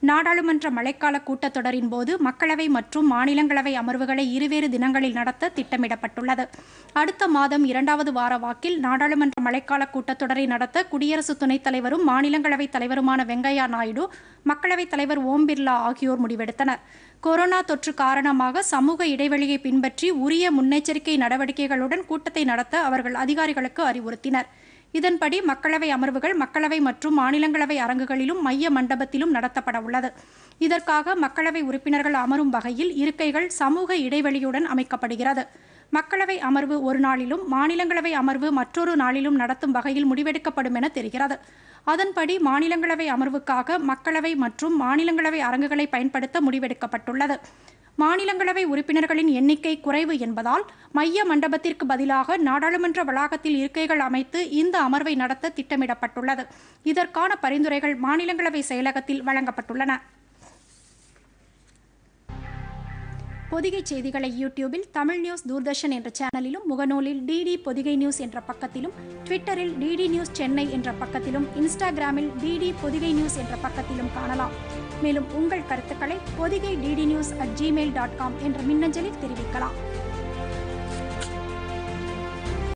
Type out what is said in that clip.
நாடாளுமன்ற மழைக்கால கூட்டத்தொடரின் போது மக்களவை மற்றும் மாநிலங்களவை அமர்வுகளை இருவேறு தினங்களில் நடத்த திட்டமிடப்பட்டுள்ளது அடுத்த மாதம் இரண்டாவது வார வாக்கில் நாடாளுமன்ற மழைக்கால கூட்டத்தொடரை நடத்த குடியரசு துணைத் தலைவரும் மாநிலங்களவை தலைவருமான வெங்கையா நாயுடு மக்களவைத் தலைவர் ஓம் பிர்லா ஆகியோர் முடிவெடுத்தனர் கொரோனா தொற்று காரணமாக சமூக இடைவெளியை பின்பற்றி உரிய முன்னெச்சரிக்கை நடவடிக்கைகளுடன் கூட்டத்தை நடத்த அவர்கள் அதிகாரிகளுக்கு அறிவுறுத்தினர் இதன்படி மக்களவை அமர்வுகள் மக்களவை மற்றும் மாநிலங்களவை அரங்குகளிலும் மைய மண்டபத்திலும் நடத்தப்பட உள்ளது இதற்காக மக்களவை உறுப்பினர்கள் அமரும் வகையில் இருக்கைகள் சமூக இடைவெளியுடன் அமைக்கப்படுகிறது மக்களவை அமர்வு ஒரு நாளிலும் மாநிலங்களவை அமர்வு மற்றொரு நாளிலும் நடத்தும் வகையில் முடிவெடுக்கப்படும் என தெரிகிறது அதன்படி மாநிலங்களவை அமர்வுக்காக மக்களவை மற்றும் மாநிலங்களவை அரங்குகளை பயன்படுத்த முடிவெடுக்கப்பட்டுள்ளது மாநிலங்களவை உறுப்பினர்களின் எண்ணிக்கை குறைவு என்பதால் மைய மண்டபத்திற்கு பதிலாக நாடாளுமன்ற வளாகத்தில் இருக்கைகள் அமைத்து இந்த அமர்வை நடத்த திட்டமிடப்பட்டுள்ளது இதற்கான பரிந்துரைகள் மாநிலங்களவை செயலகத்தில் வழங்கப்பட்டுள்ளன பொதிகை செய்திகளை யூடியூபில் தமிழ் நியூஸ் தூர்தர்ஷன் என்ற சேனலிலும் முகநூலில் டிடி பொதிகை நியூஸ் என்ற பக்கத்திலும் ட்விட்டரில் டிடி நியூஸ் சென்னை என்ற பக்கத்திலும் இன்ஸ்டாகிராமில் டிடி பொதிகை நியூஸ் என்ற பக்கத்திலும் காணலாம் மேலும் உங்கள் கருத்துக்களை Podhigai DD news at Gmail dot com என்ற மின்னஞ்சலில் தெரிவிக்கலாம்